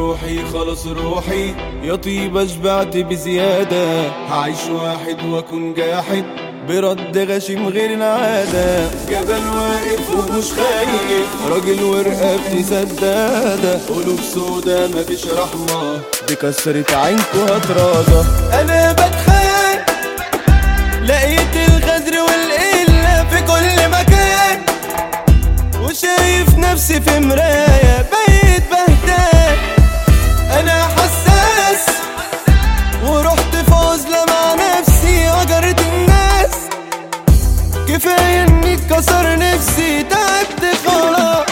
روحي خلص روحي يا طيبة شبعت بزيادة هعيش واحد واكون جاحد برد غشيم غير العادة جبل واقف ومش خايف راجل ورقبتي سدادة قلوب سودا مفيش رحمة دي كسرت عينكوا هتراضى أنا بتخان لقيت الغدر والقلة في كل مكان وشايف نفسي في مراية بقيت بهتان أنا حساس ورحت في عزلة مع نفسي هجرت الناس كفاية إني اتكسر نفسي تعبت خلاص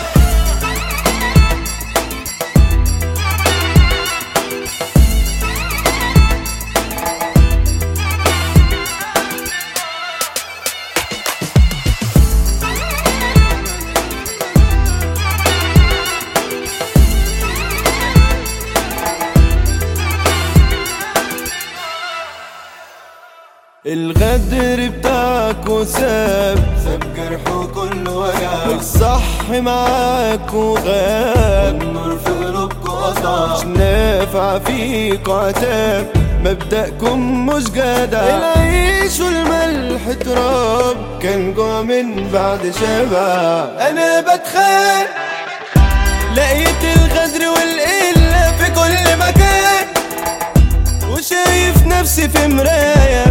الغدر بتاعك وساب ساب جرحه كله وجع الصح معاك وغاب النور في قلوبكوا قطع مش نافع فيكوا عتاب مبدأكم مش جدع العيش والملح تراب كان جوع من بعد شبع انا بتخان لقيت الغدر والقلة في كل مكان وشايف نفسي في مراية